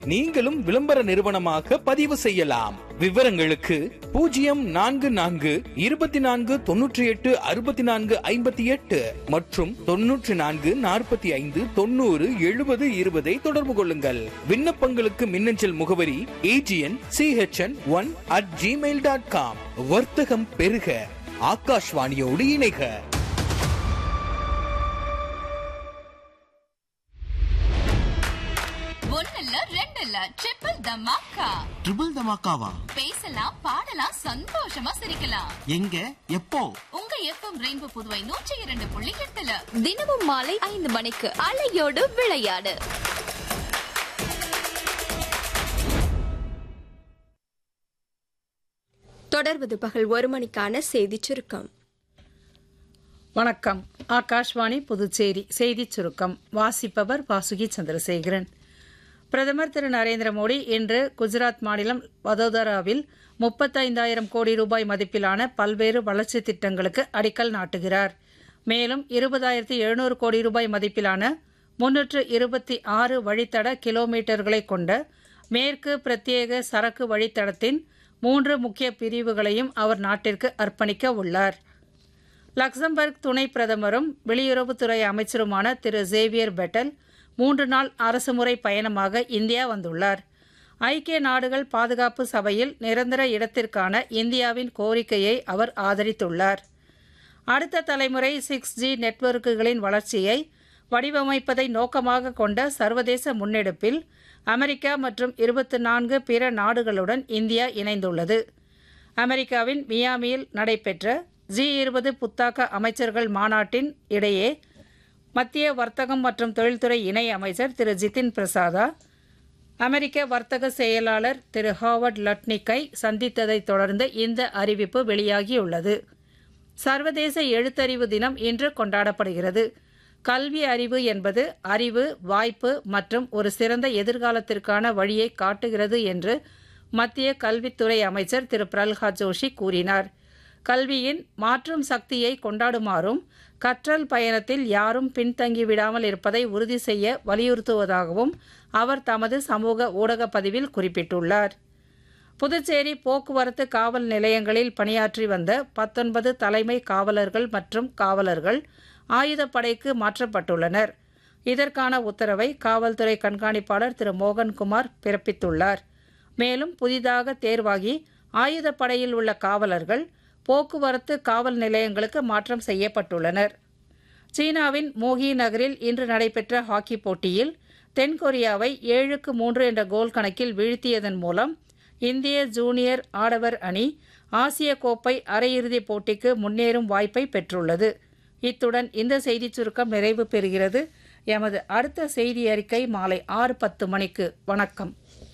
நீங்களும் விளம்பர நிறுவனமாக பதிவு செய்யலாம் விவரங்களுக்கு பூஜ்ஜியம் நான்கு நான்கு இருபத்தி நான்கு தொன்னூற்றி எட்டு அறுபத்தி நான்கு ஐம்பத்தி எட்டு மற்றும் தொன்னூற்றி நான்கு நாற்பத்தி ஐந்து தொண்ணூறு எழுபது இருபதை தொடர்பு கொள்ளுங்கள் விண்ணப்பங்களுக்கு மின்னஞ்சல் முகவரி AGN CHN one at gmail dot com வர்த்தகம் பெருக ஆகாஷ்வாணியோடு இணைக ஒன்னல்ல ரெண்டல்ல ட்ரிபிள் தமாக்கா ட்ரிபிள் தமாக்காவா பேசலாம் பாடலாம் சந்தோஷமா சிரிக்கலாம் எங்க எப்போ உங்க எஃப்எம் ரெயின்போ புதுவை நூற்றி இரண்டு புள்ளி எட்டுல தினமும் மாலை ஐந்து மணிக்கு அலையோடு விளையாடு தொடர்வது பகல் ஒரு மணிக்கான செய்திச் சுருக்கம் வணக்கம் ஆகாஷ்வாணி புதுச்சேரி செய்திச் சுருக்கம் வாசிப்பவர் வாசுகி சந்திரசேகரன் பிரதமர் திரு நரேந்திர மோடி இன்று குஜராத் மாநிலம் வதோதராவில் முப்பத்தைந்தாயிரம் கோடி ரூபாய் மதிப்பிலான பல்வேறு வளர்ச்சித் திட்டங்களுக்கு அடிக்கல் நாட்டுகிறார் மேலும் இருபதாயிரத்தி எழுநூறு கோடி ரூபாய் மதிப்பிலான முன்னூற்று இருபத்தி ஆறு வழித்தட கிலோமீட்டர்களை கொண்ட மேற்கு பிரத்யேக சரக்கு வழித்தடத்தின் மூன்று முக்கிய பிரிவுகளையும் அவர் நாட்டிற்கு அர்ப்பணிக்க உள்ளார் லக்சம்பர்க் துணை பிரதமரும் வெளியுறவுத்துறை அமைச்சருமான திரு சேவியர் பெட்டல் மூன்று நாள் அரசுமுறை பயணமாக இந்தியா வந்துள்ளார் ஐக்கிய நாடுகள் பாதுகாப்பு சபையில் நிரந்தர இடத்திற்கான இந்தியாவின் கோரிக்கையை அவர் ஆதரித்துள்ளார் அடுத்த தலைமுறை சிக்ஸ் ஜி நெட்வொர்க்குகளின் வளர்ச்சியை வடிவமைப்பதை நோக்கமாக கொண்ட சர்வதேச முன்னெடுப்பில் அமெரிக்கா மற்றும் இருபத்தி நான்கு பிற நாடுகளுடன் இந்தியா இணைந்துள்ளது அமெரிக்காவின் மியாமியில் நடைபெற்ற ஜி இருபது புத்தாக்க அமைச்சர்கள் மாநாட்டின் இடையே மத்திய வர்த்தகம் மற்றும் தொழில்துறை இணை அமைச்சர் திரு ஜிதின் பிரசாதா அமெரிக்க வர்த்தக செயலாளர் திரு ஹாவர்ட் லட்னிக்கை சந்தித்ததைத் தொடர்ந்து இந்த அறிவிப்பு வெளியாகியுள்ளது சர்வதேச எழுத்தறிவு தினம் இன்று கொண்டாடப்படுகிறது கல்வி அறிவு என்பது அறிவு வாய்ப்பு மற்றும் ஒரு சிறந்த எதிர்காலத்திற்கான வழியை காட்டுகிறது என்று மத்திய கல்வித்துறை அமைச்சர் திரு பிரல்ஹாத் ஜோஷி கூறினார் கல்வியின் மாற்றும் சக்தியை கொண்டாடுமாறும் கற்றல் பயணத்தில் யாரும் பின்தங்கிவிடாமல் இருப்பதை உறுதி செய்ய வலியுறுத்துவதாகவும் அவர் தமது சமூக ஊடக பதிவில் குறிப்பிட்டுள்ளார் புதுச்சேரி போக்குவரத்து காவல் நிலையங்களில் பணியாற்றி வந்த பத்தொன்பது தலைமை காவலர்கள் மற்றும் காவலர்கள் ஆயுதப்படைக்கு மாற்றப்பட்டுள்ளனர் இதற்கான உத்தரவை காவல்துறை கண்காணிப்பாளர் திரு மோகன்குமார் பிறப்பித்துள்ளார் மேலும் புதிதாக தேர்வாகி ஆயுதப்படையில் உள்ள காவலர்கள் போக்குவரத்து காவல் நிலையங்களுக்கு மாற்றம் செய்யப்பட்டுள்ளனர் சீனாவின் மோகி நகரில் இன்று நடைபெற்ற ஹாக்கி போட்டியில் தென்கொரியாவை ஏழுக்கு மூன்று என்ற கோல் கணக்கில் வீழ்த்தியதன் மூலம் இந்திய ஜூனியர் ஆடவர் அணி ஆசிய கோப்பை அரையிறுதிப் போட்டிக்கு முன்னேறும் வாய்ப்பை பெற்றுள்ளது இத்துடன் இந்த செய்திச் சுருக்கம் நிறைவு பெறுகிறது எமது அடுத்த செய்தி அறிக்கை மாலை ஆறு பத்து மணிக்கு வணக்கம்